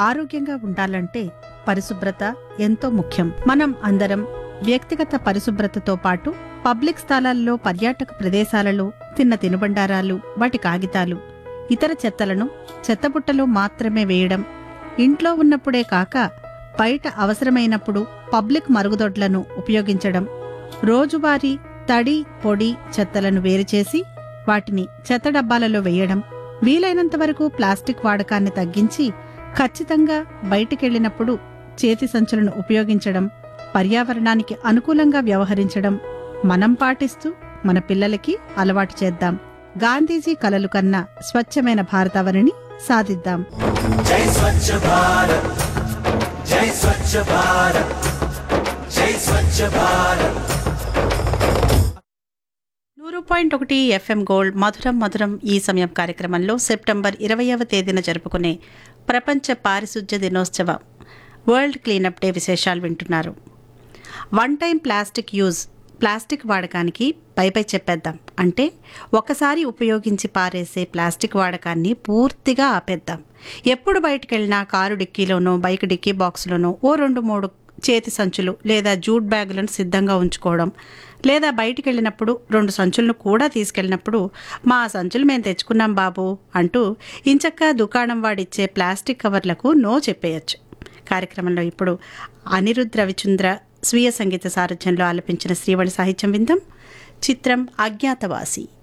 ఆరోగ్యంగా ఉండాలంటే పరిశుభ్రత ఎంతో ముఖ్యం మనం అందరం వ్యక్తిగత పరిశుభ్రతతో పాటు పబ్లిక్ స్థలాల్లో పర్యాటక ప్రదేశాలలో తిన్న తినుబండారాలు వాటి కాగితాలు ఇతర చెత్తలను చెత్తబుట్టలో మాత్రమే వేయడం ఇంట్లో ఉన్నప్పుడే కాక బయట అవసరమైనప్పుడు పబ్లిక్ మరుగుదొడ్లను ఉపయోగించడం రోజువారీ తడి పొడి చెత్తలను వేరుచేసి వాటిని చెత్త డబ్బాలలో వేయడం వీలైనంత వరకు ప్లాస్టిక్ వాడకాన్ని తగ్గించి ఖచ్చితంగా బయటికెళ్లినప్పుడు చేతి సంచులను ఉపయోగించడం పర్యావరణానికి అనుకూలంగా వ్యవహరించడం మనం పాటిస్తూ మన పిల్లలకి అలవాటు చేద్దాం గాంధీజీ కలలు కన్న స్వచ్ఛమైన భారతావనిని సాధిద్దాం జై స్వచ్ఛ భారత్ జై స్వచ్ఛ భారత్ జై స్వచ్ఛ భారత్ నూరు పాయింట్ ఒకటి ఎఫ్ఎం గోల్డ్ మధురం మధురం ఈ సమయం కార్యక్రమంలో సెప్టెంబర్ ఇరవయవ తేదీన జరుపుకునే ప్రపంచ పారిశుధ్య దినోత్సవం వరల్డ్ క్లీనప్ డే విశేషాలు వింటున్నారు one time plastic use plastic వాడకానికి పై పై చెప్పేద్దాం అంటే ఒకసారి ఉపయోగించి పారేసే ప్లాస్టిక్ వాడకాన్ని పూర్తిగా ఆపేద్దాం ఎప్పుడు బయటికి వెళ్ళినా కారు డిక్కీలోనో బైక్ డిక్కీ బాక్స్లోనో ఓ రెండు మూడు చేతి సంచులు లేదా జూట్ బ్యాగులను సిద్ధంగా ఉంచుకోవడం లేదా బయటికి వెళ్ళినప్పుడు రెండు సంచులను కూడా తీసుకెళ్ళినప్పుడు మా సంచులు మేము తెచ్చుకున్నాం బాబు అంటూ ఇంచక్క దుకాణం వాడిచ్చే ప్లాస్టిక్ కవర్లకు నో చెప్పేయచ్చు కార్యక్రమంలో ఇప్పుడు అనిరుద్ రవిచంద్ర స్వీయ సంగీత సారథ్యంలో ఆలపించిన శ్రీవళి సాహిత్యం విందాం చిత్రం అజ్ఞాతవాసి